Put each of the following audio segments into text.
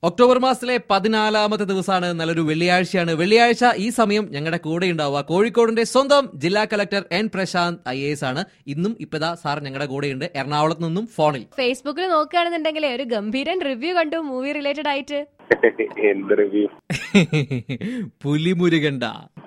October മാസത്തിലെ പതിനാലാമത്തെ ദിവസമാണ് നല്ലൊരു വെള്ളിയാഴ്ചയാണ് വെള്ളിയാഴ്ച ഈ സമയം ഞങ്ങളുടെ കൂടെ ഉണ്ടാവുക കോഴിക്കോടിന്റെ സ്വന്തം ജില്ലാ collector N Prashanth I S ആണ് ഇന്നും ഇപ്പതാ സാർ ഞങ്ങളുടെ കൂടെയുണ്ട് എറണാകുളത്ത് നിന്നും ഫോണിൽ ഫേസ്ബുക്കിൽ നോക്കുകയാണെന്നുണ്ടെങ്കിൽ ഒരു ഗംഭീരൻ റിവ്യൂ കണ്ടു മൂവി റിലേറ്റഡ് ആയിട്ട് എന്ത് റിവ്യൂ പുലിമുരുകണ്ട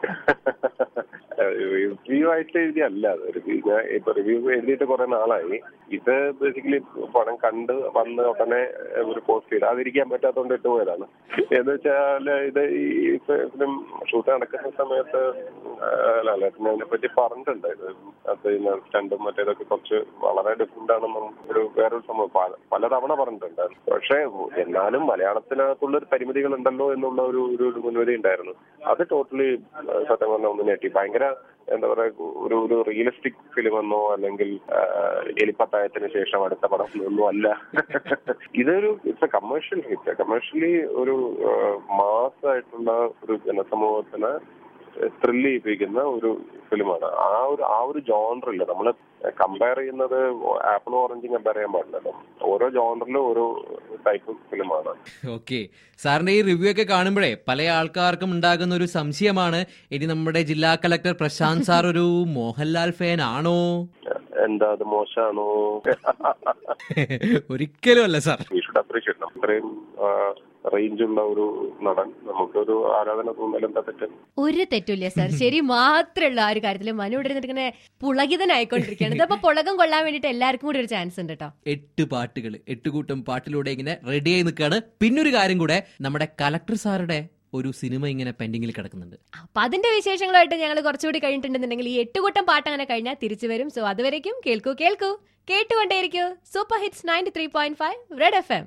റിവ്യൂ ആയിട്ട് എഴുതിയല്ല അത് റിവ്യൂ ഞാൻ ഇപ്പൊ റിവ്യൂ എഴുതിയിട്ട് കുറെ നാളായി ഇത് ബേസിക്കലി പടം കണ്ട് വന്ന് ഉടനെ ഒരു പോസ്റ്റ് ചെയ്താതിരിക്കാൻ പറ്റാത്തതുകൊണ്ട് ഇട്ട് പോയതാണ് എന്ന് വെച്ചാൽ ഇത് ഈ ഫിലിം ഷൂട്ട് നടക്കുന്ന സമയത്ത് ലാലേട്ടനെ അതിനെ പറ്റി പറഞ്ഞിട്ടുണ്ട് ഇത് അത് സ്റ്റണ്ടും മറ്റേതൊക്കെ കുറച്ച് വളരെ ഡിഫറെന്റ് ആണെന്നും ഒരു വേറൊരു സംഭവം പല- പലതവണ പറഞ്ഞിട്ടുണ്ട് പക്ഷേ എന്നാലും മലയാളത്തിനകത്തുള്ള പരിമിതികൾ ഉണ്ടല്ലോ എന്നുള്ള ഒരു ഒരു ഒരു മുൻവിധി ഉണ്ടായിരുന്നു അത് ടോട്ടലി സത്യം പറഞ്ഞ ഒന്ന് ഞെട്ടി ഭയങ്കര എന്താ പറയാ ഒരു ഒരു റിയലിസ്റ്റിക് ഫിലിം എന്നോ അല്ലെങ്കിൽ ആ, എലിപ്പത്തായത്തിന് ശേഷം അടുത്ത പടം ഒന്നും അല്ല ഇതൊരു it's a commercial hit commercially ഒരു മാസ് ആയിട്ടുള്ള ഒരു ജനസമൂഹത്തിന് ത്രില്ല് ചെയ്യിപ്പിക്കുന്ന ഒരു ഫിലിമാണ് ആ ഒരു ആ ഒരു ജോണറില്ല നമ്മൾ കമ്പയർ ചെയ്യുന്നത് ആപ്പിളും ഓറഞ്ചും കമ്പയർ ചെയ്യാൻ പാടില്ലല്ലോ ഓരോ ജോണറിലും ഓരോ ടൈപ്പ് ഫിലിമാണ് ഓക്കെ സാറിന്റെ ഈ റിവ്യൂ ഒക്കെ കാണുമ്പോഴേ പല ആൾക്കാർക്കും ഉണ്ടാകുന്ന ഒരു സംശയമാണ് ഇനി നമ്മുടെ ജില്ലാ കലക്ടർ പ്രശാന്ത് സാർ ഒരു മോഹൻലാൽ ഫാൻ ആണോ എന്താ അത് മോശമാണോ ഒരിക്കലും അല്ല സാർ വി ഷുഡ് അപ്രീഷിയേറ്റ് ഇത്രയും റേഞ്ച് ഉള്ള ഒരു നടൻ നമുക്കൊരു ആരാധന തോന്നൽ എന്താ തെറ്റ് ഒരു തെറ്റില്ല സർ ശരി മാത്രമുള്ള ആ ഒരു കാര്യത്തിൽ മനു ഇവിടെ ഇരുന്നിട്ട് ഇങ്ങനെ പുളകിതനായിക്കൊണ്ടിരിക്കുകയാണ് ഇതപ്പോ പുളകം കൊള്ളാൻ വേണ്ടിട്ട് എല്ലാവർക്കും കൂടി ഒരു ചാൻസ് ഉണ്ട് കേട്ടോ എട്ട് പാട്ടുകൾ എട്ട് കൂട്ടം പാട്ടിലൂടെ ഇങ്ങനെ റെഡിയായി നിൽക്കുകയാണ് പിന്നൊരു കാര്യം കൂടെ നമ്മുടെ കലക്ടർ സാറുടെ ഒരു സിനിമ ഇങ്ങനെ പെൻഡിങ്ങിൽ കിടക്കുന്നുണ്ട് അപ്പൊ അതിന്റെ വിശേഷങ്ങളായിട്ട് ഞങ്ങൾ കുറച്ചുകൂടി കഴിഞ്ഞിട്ടുണ്ടെന്നുണ്ടെങ്കിൽ ഈ എട്ടുകൂട്ടം പാട്ട് അങ്ങനെ കഴിഞ്ഞാൽ തിരിച്ചു വരും സോ അതുവരേക്കും കേൾക്കൂ കേൾക്കൂ കേട്ടുകൊണ്ടേയിരിക്കൂ super hits ninety three point five red F M